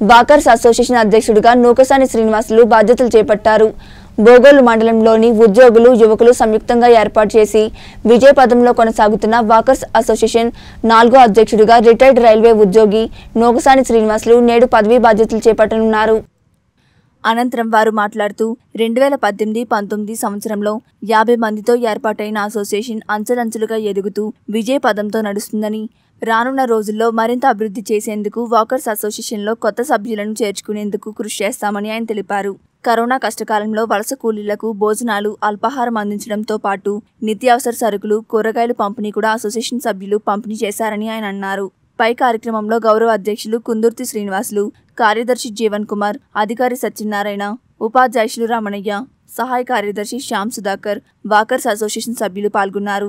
Walkers association అధ్యక్షుడిగా నూకసాని శ్రీనివాసులు బాధ్యతలు చేపట్టారు బోగోలు మండలంలోని ఉద్యోగులు యువకులు సంయుక్తంగా ఏర్పాటు చేసి విజయపదంలో కొనసాగుతున్న వాకర్స్ అసోసియేషన్ నాలుగో అధ్యక్షుడిగా రిటైర్డ్ రైల్వే ఉద్యోగి నూకసాని శ్రీనివాసులు నేడు పదవీ బాధ్యతలు చేపట్టనున్నారు అనంతరం వారు మాట్లాడుతూ రెండు వేల పద్దెనిమిది పంతొమ్మిది సంవత్సరంలో యాభై మందితో ఏర్పాటైన అసోసియేషన్ అంచెలంచెలుగా ఎదుగుతూ విజయ పదంతో నడుస్తుందని రానున్న రోజుల్లో మరింత అభివృద్ధి చేసేందుకు వాకర్స్ అసోసియేషన్లో కొత్త సభ్యులను చేర్చుకునేందుకు కృషి చేస్తామని ఆయన తెలిపారు కరోనా కష్టకాలంలో వలస కూలీలకు భోజనాలు అల్పాహారం అందించడంతో పాటు నిత్యావసర సరుకులు కూరగాయలు పంపిణీ కూడా అసోసియేషన్ సభ్యులు పంపిణీ చేశారని ఆయన అన్నారు పై కార్యక్రమంలో గౌరవ అధ్యక్షులు కుందుర్తి శ్రీనివాసులు కార్యదర్శి జీవన్ కుమార్ అధికారి సత్యనారాయణ ఉపాధ్యక్షులు రమణయ్య సహాయ కార్యదర్శి శ్యామ్ సుధాకర్ వాకర్స్ అసోసియేషన్ సభ్యులు పాల్గొన్నారు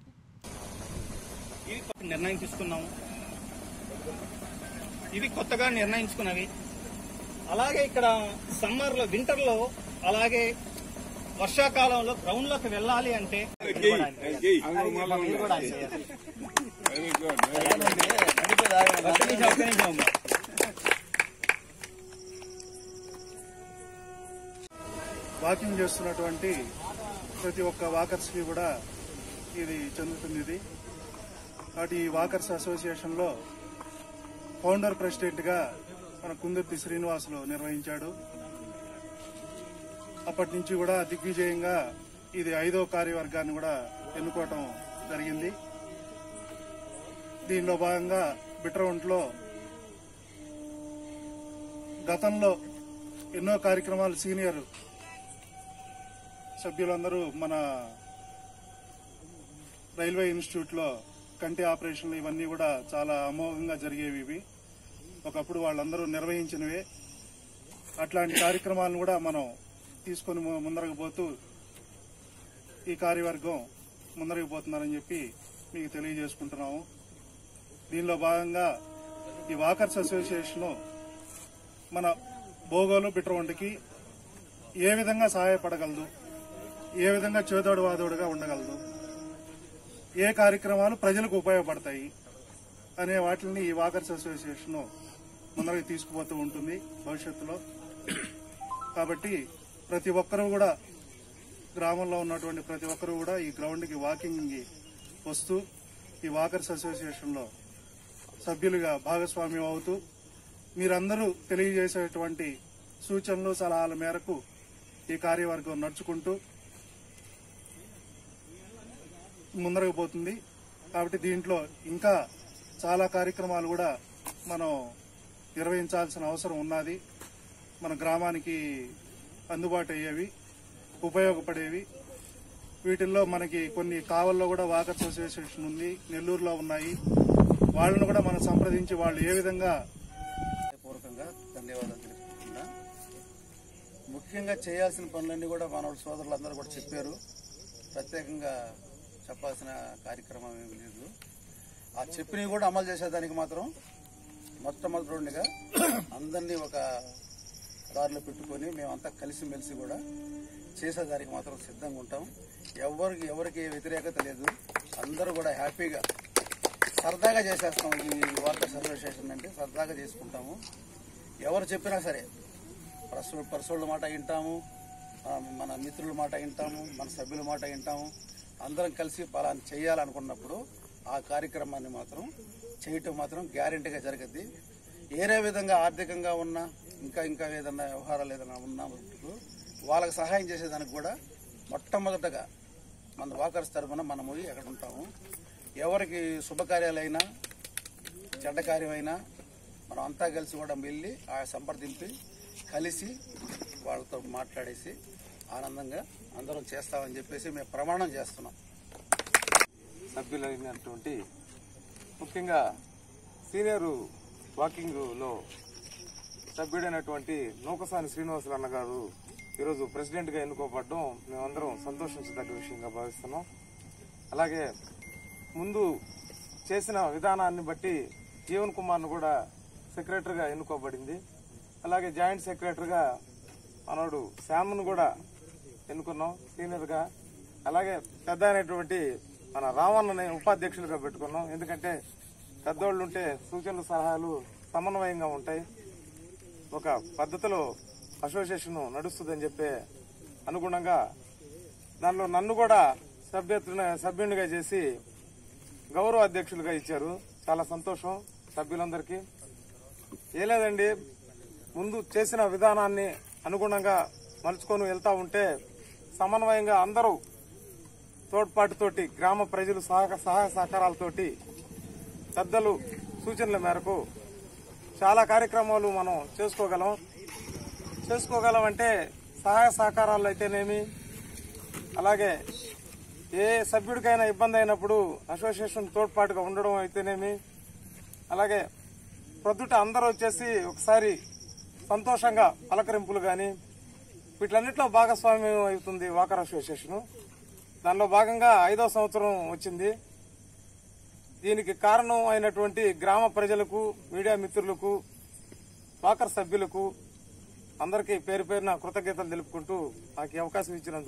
ఇది కొత్త నిర్ణయం తీసుకున్నాము ఇవి కొత్తగా నిర్ణయించుకున్నవి అలాగే ఇక్కడ సమ్మర్ లో వింటర్ లో అలాగే వర్షాకాలంలో గ్రౌండ్ లోకి వెళ్ళాలి అంటే మీరు కూడా అంతే. ఒక్క నిమిషం, ఒక్క నిమిషం అమ్మా. వాకింగ్ చేస్తున్నటువంటి ప్రతి ఒక్క వాకర్స్కి కూడా ఇది చెందుతుంది ఇది కాబట్టి ఈ వాకర్స్ అసోసియేషన్లో ఫౌండర్ ప్రెసిడెంట్గా మన కుందుర్తి శ్రీనివాసులు నిర్వహించాడు అప్పటి నుంచి కూడా దిగ్విజయంగా ఇది ఐదో కార్యవర్గాన్ని కూడా ఎన్నుకోవటం జరిగింది దీనిలో భాగంగా బిట్రౌంట్లో గతంలో ఎన్నో కార్యక్రమాలు సీనియర్ సభ్యులందరూ మన రైల్వే ఇన్స్టిట్యూట్ లో కంటి ఆపరేషన్లు ఇవన్నీ కూడా చాలా అమోఘంగా జరిగేవి ఇవి ఒకప్పుడు వాళ్ళందరూ నిర్వహించినవే అట్లాంటి కార్యక్రమాలను కూడా మనం తీసుకొని ము- ముందరకు పోతూ ఈ కార్యవర్గం ముందరకు పోతున్నారని చెప్పి మీకు తెలియజేసుకుంటున్నాము దీనిలో భాగంగా ఈ వాకర్స్ అసోసియేషన్ మన భోగోలు బిట్రవంటికి ఏ విధంగా సహాయపడగలదు ఏ విధంగా చేదోడు వాదోడుగా ఉండగలదు ఏ కార్యక్రమాలు ప్రజలకు ఉపయోగపడతాయి అనే వాటిని ఈ వాకర్స్ అసోసియేషన్ ముందరకు తీసుకుపోతూ ఉంటుంది భవిష్యత్తులో కాబట్టి ప్రతి ఒక్కరూ కూడా గ్రామంలో ఉన్నటువంటి ప్రతి ఒక్కరూ కూడా ఈ గ్రౌండ్కి వాకింగ్కి వస్తూ ఈ వాకర్స్ అసోసియేషన్లో సభ్యులుగా భాగస్వామ్యం అవుతూ మీరందరూ తెలియజేసేటువంటి సూచనలు సలహాల మేరకు ఈ కార్యవర్గం నడుచుకుంటూ ముందరకు పోతుంది కాబట్టి దీంట్లో ఇంకా చాలా కార్యక్రమాలు కూడా మనం నిర్వహించాల్సిన అవసరం ఉన్నది మన గ్రామానికి అందుబాటు అయ్యేవి ఉపయోగపడేవి వీటిల్లో మనకి కొన్ని కావల్లో కూడా వాకర్స్ అసోసియేషన్ ఉంది నెల్లూరులో ఉన్నాయి వాళ్ళను కూడా మనం సంప్రదించి వాళ్ళు ఏ విధంగా పూర్వకంగా ధన్యవాదాలు తెలుపుతున్నా ముఖ్యంగా చేయాల్సిన పనులన్నీ కూడా మన సోదరులందరూ కూడా చెప్పారు ప్రత్యేకంగా చెప్పాల్సిన కార్యక్రమం ఏమి లేదు ఆ చెప్పినవి కూడా అమలు చేసేదానికి మాత్రం మొట్టమొదటిగా అందరినీ ఒక దారిలో పెట్టుకొని మేమంతా కలిసిమెలిసి కూడా చేసేదానికి మాత్రం సిద్ధంగా ఉంటాం ఎవరికి ఎవరికి వ్యతిరేకత లేదు అందరూ కూడా హ్యాపీగా సరదాగా చేసేస్తాం ఈ వాకర్స్ అసోసియేషన్ అంటే సరదాగా చేసుకుంటాము ఎవరు చెప్పినా సరే పరసు పరసోళ్ళ మాట వింటాము ఆ, మన మిత్రుల మాట వింటాము మన సభ్యుల మాట వింటాము అందరం కలిసి పలానా చేయాలనుకున్నప్పుడు ఆ కార్యక్రమాన్ని మాత్రం చేయటం మాత్రం గ్యారెంటీగా జరగద్ది ఏరే విధంగా ఆర్థికంగా ఉన్నా ఇంకా ఇంకా ఏదన్నా వ్యవహారాలు ఏదైనా ఉన్నప్పుడు వాళ్ళకి సహాయం చేసేదానికి కూడా మొట్టమొదటగా మన వాకర్స్ తరఫున మనం పోయి ఎక్కడ ఉంటాము ఎవరికి శుభకార్యాలైనా చెడ్డ కార్యమైనా మనం అంతా కలిసి కూడా వెళ్ళి ఆ సంప్రదింపి కలిసి వాళ్ళతో మాట్లాడేసి ఆనందంగా అందరం చేస్తామని చెప్పేసి మేము ప్రమాణం చేస్తున్నాం సభ్యులైనటువంటి ముఖ్యంగా సీనియర్ వాకింగ్లో సభ్యుడైనటువంటి నూకసాని శ్రీనివాసులు అన్న గారు ఈరోజు ప్రెసిడెంట్గా ఎన్నుకోబడడం మేమందరం సంతోషించదగ్గ విషయంగా భావిస్తున్నాం అలాగే ముందు చేసిన విధానాన్ని బట్టి జీవన్ కుమార్ను కూడా సెక్రటరీగా ఎన్నుకోబడింది అలాగే జాయింట్ సెక్రటరీగా మనోడు శ్యామ్ను కూడా ఎన్నుకున్నాం సీనియర్గా అలాగే పెద్ద అయినటువంటి మన రావణ్ణని ఉపాధ్యక్షులుగా పెట్టుకున్నాం ఎందుకంటే పెద్దోళ్ళు ఉంటే సూచనలు సలహాలు సమన్వయంగా ఉంటాయి ఒక పద్ధతిలో అసోసియేషన్ నడుస్తుందని చెప్పే అనుగుణంగా దానిలో నన్ను కూడా సభ్యత్వ సభ్యునిగా చేసి గౌరవ అధ్యక్షులుగా ఇచ్చారు చాలా సంతోషం సభ్యులందరికీ ఏ లేదండి ముందు చేసిన విధానాన్ని అనుగుణంగా మలుచుకొని వెళ్తా ఉంటే సమన్వయంగా అందరూ తోడ్పాటుతోటి గ్రామ ప్రజలు సహక సహాయ సహకారాలతోటి పెద్దలు సూచనల మేరకు చాలా కార్యక్రమాలు మనం చేసుకోగలం చేసుకోగలం అంటే సహాయ సహకారాలు అయితేనేమి అలాగే ఏ సభ్యుడికైనా ఇబ్బంది అయినప్పుడు అసోసియేషన్ తోడ్పాటుగా ఉండడం అయితేనేమి అలాగే ప్రొద్దుట అందరూ వచ్చేసి ఒకసారి సంతోషంగా పలకరింపులు కానీ వీటిలన్నింటిలో భాగస్వామ్యం అవుతుంది వాకర్ అసోసియేషన్ దానిలో భాగంగా ఐదో సంవత్సరం వచ్చింది దీనికి కారణం అయినటువంటి గ్రామ ప్రజలకు మీడియా మిత్రులకు వాకర్ సభ్యులకు అందరికీ పేరు పేరున కృతజ్ఞతలు తెలుపుకుంటూ నాకు ఈ అవకాశం ఇచ్చినందుకు